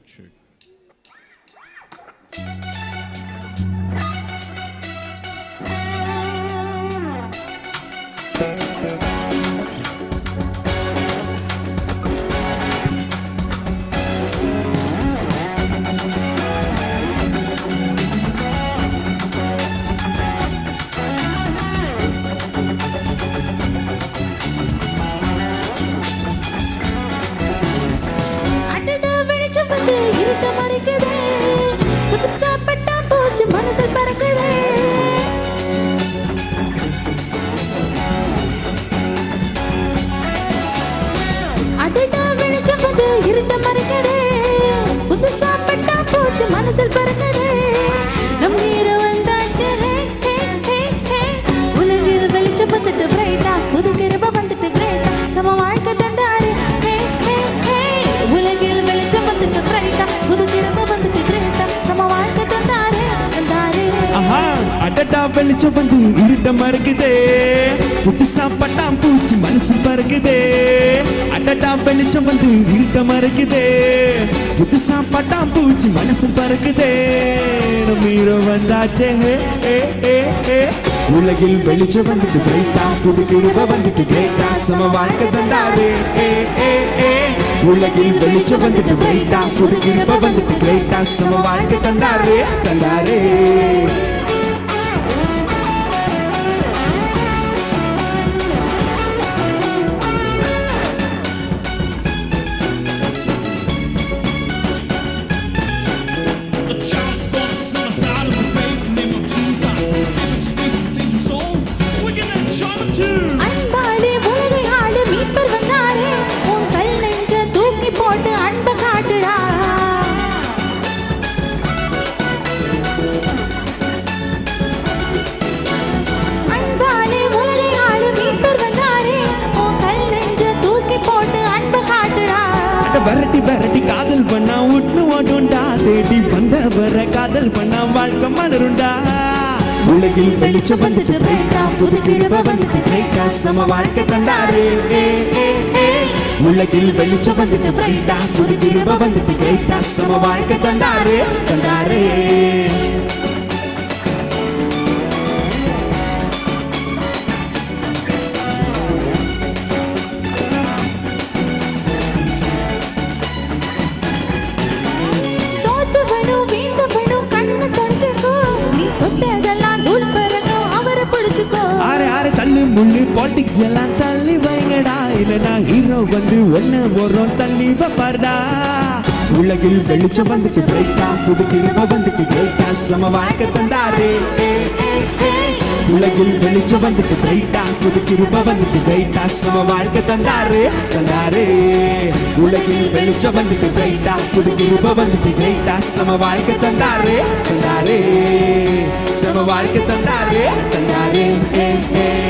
True. அடடா வெளிச்சம் வந்து இருட்ட மறைக்குதே புதுசா பட்டா போச்சு மனசில் பறக்குதே அடடா வெளிச்சம் வந்து இருட்ட மறைக்குதே புதுசா பட்டா போச்சு மனசில் பறக்குதே நம் நேரம் வந்தாச்சு ஹே, ஹே, ஹே, ஹே. உலகில் வெளிச்சம் வந்துட்டு பிரைட்டா புது கிருப வந்துட்டு கிரேட்டா சம வாழ்க்கை தந்தாரு ஹே, ஹே, ஹே. உலகில் வெளிச்சம் வந்துட்டு பிரைட்டா புது கிருப வந்துட்டு கிரேட்டா சம வாழ்க்கை தந்தாரு தந்தாரு ஆஹா அடடா வெளிச்சம் வந்து இருட்ட மறுக்குதே புதுசா பட்டாம் பூச்சி மனசு பறக்குதே அடடா வெளிச்சம் வந்து இருட்ட மறுக்குதே புதுசா பட்டாம் பூச்சி மனசு பறக்குதே நம்ம ஹீரோ வந்தாச்சே ஹே, ஏ, ஏ, ஏ. உலகில் வெளிச்சம் வந்துட்டு கிரேட்டா புது கிருப வந்துட்டு கிரேட்டா சம வாழ்க்கை தந்தாரு ஏ ஏ ஏ உலகில் வெளிச்சம் வந்துட்டு கிரேட்டா புது கிருப வந்துட்டு கிரேட்டா சம வாழ்க்கை தந்தாரு தந்தாரே A child's born, son of God, of the great name of Jesus. In space with dangerous soul, we're gonna charm him too. அன்பாலே உலகை ஆளு மீட்பர் வந்தாரே உன் கல் நெஞ்ச தூக்கி போட்டு அன்பை காட்டுடா அன்பாலே உலகை ஆளு மீட்பர் வந்தாரே உன் கல் நெஞ்ச தூக்கி போட்டு அன்பை காட்டுடா அட வரட்டி வரட்டி காதல் பண்ணா உட்னு ஓடுண்டா தேடி வந்த வர காதல் பண்ணா வாழ்க்கை மலருண்டா உலகில் வெளிச்சம் வந்துட்டு பிரைட்டா புது கிருப வந்துட்டு பிரைட்டா சம வாழ்க்கை தந்தாரே ஏ, ஏ, ஏ. உலகில் வெளிச்சம் வந்துட்டு பிரைட்டா புது கிருப வந்துட்டு பிரைட்டா சம வாழ்க்கை தந்தாரே தந்தாரே தோத்துவனும் வீண்டவனும் கண்ணு கொஞ்சக்கோ நீ தொட்டதெல்லாம் தூள் பறக்கும் அவரை பிடிச்சுக்கோ ஆறு ஆறு தள்ளு முள்ளு பாலிடிக்ஸ் எல்லாம் தள்ளி வைங்கடா இல்லனா ஹீரோ வந்து ஒன்னு வரும் தள்ளி வைப்பாருடா உலகில் வெளிச்சம் வந்துட்டு பிரைட்டா புது கிருப வந்துட்டு கிரேட்டா சம வாழ்க்கை தந்தாரே ஏ, ஏ, ஏ. உலகில் வெளிச்சம் வந்துட்டு பிரைட்டா புது கிருப வந்துட்டு கிரேட்டா சம வாழ்க்கை தந்தாரே தந்தாரே உலகில் வெளிச்சம் வந்துட்டு பிரைட்டா புது கிருப வந்துட்டு கிரேட்டா சம வாழ்க்கை தந்தாரே தந்தாரே சம வாழ்க்கை தந்தாரே தந்தாரே ஏ, ஏ.